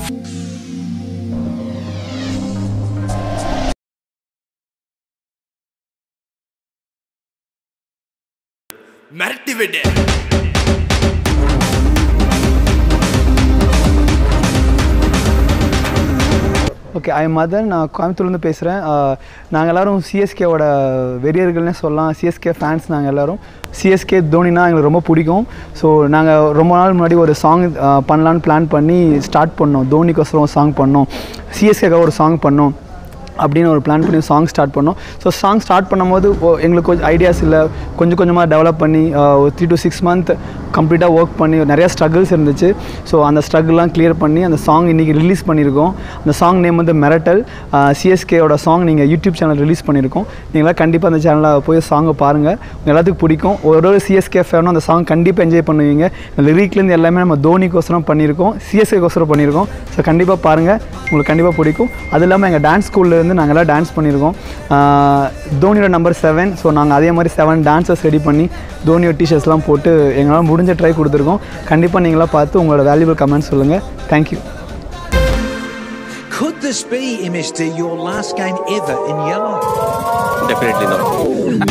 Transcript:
மிரட்டி விடு okay I Madan நான் கோயம்புத்தூர்லேருந்து பேசுகிறேன் நாங்கள் எல்லோரும் சிஎஸ்கேவோட வெறியர்கள்னே சொல்லலாம் சிஎஸ்கே ஃபேன்ஸ் நாங்கள் எல்லோரும் சிஎஸ்கே தோனினா எங்களுக்கு ரொம்ப பிடிக்கும் ஸோ நாங்கள் ரொம்ப நாள் முன்னாடி ஒரு சாங் பண்ணலான்னு பிளான் பண்ணி ஸ்டார்ட் பண்ணோம் தோனிக்கோசரம் சாங் பண்ணோம் சிஎஸ்கேக்காக ஒரு சாங் பண்ணோம் அப்படின்னு ஒரு பிளான் பண்ணி சாங் ஸ்டார்ட் பண்ணோம் ஸோ சாங் ஸ்டார்ட் பண்ணும்போது ஓ- எங்களுக்கு கொஞ்சம் ஐடியாஸ் இல்லை கொஞ்சம் கொஞ்சமாக டெவலப் பண்ணி ஆஹ், ஒரு த்ரீ டு சிக்ஸ் மந்த் கம்ப்ளீட்டாக ஒர்க் பண்ணி நிறைய ஸ்ட்ரகிள்ஸ் இருந்துச்சு ஸோ அந்த ஸ்ட்ரகிள்லாம் கிளியர் பண்ணி அந்த சாங் இன்றைக்கி ரிலீஸ் பண்ணியிருக்கோம் அந்த சாங் நேம் வந்து மிரட்டல் சிஎஸ்கேவோட சாங் நீங்கள் யூடியூப் சேனல் ரிலீஸ் பண்ணியிருக்கோம் நீங்களாம் கண்டிப்பாக அந்த சேனலில் போய் சாங்கை பாருங்கள் உங்கள் எல்லாத்துக்கும் பிடிக்கும் ஒரு ஒரு சிஎஸ்கே ஃபேனும் அந்த சாங் கண்டிப்பாக என்ஜாய் பண்ணுவீங்க லிரிக்லேருந்து எல்லாமே நம்ம தோனிக்கோசரம் பண்ணியிருக்கோம் சிஎஸ்கேக்கோசரம் பண்ணியிருக்கோம் ஸோ கண்டிப்பாக பாருங்கள் உங்களுக்கு கண்டிப்பாக பிடிக்கும் அது இல்லாமல் எங்கள் டான்ஸ் ஸ்கூல்லேருந்து நாங்கள் எல்லாம் டான்ஸ் பண்ணியிருக்கோம் ஆஹ் தோனியோட நம்பர் செவன் ஸோ நாங்கள் அதே மாதிரி செவன் டான்ஸர்ஸ் ரெடி பண்ணி தோனியோட டிஷர்ட்ஸ்லாம் போட்டு எங்களால் முடிஞ்ச ட்ரை கொடுத்துருக்கோம் கண்டிப்பாக நீங்களாம் பார்த்து உங்களோட வேல்யூபிள் கமெண்ட்ஸ் சொல்லுங்கள் thank you Could this be, MSD, your last game ever in yellow? Definitely not.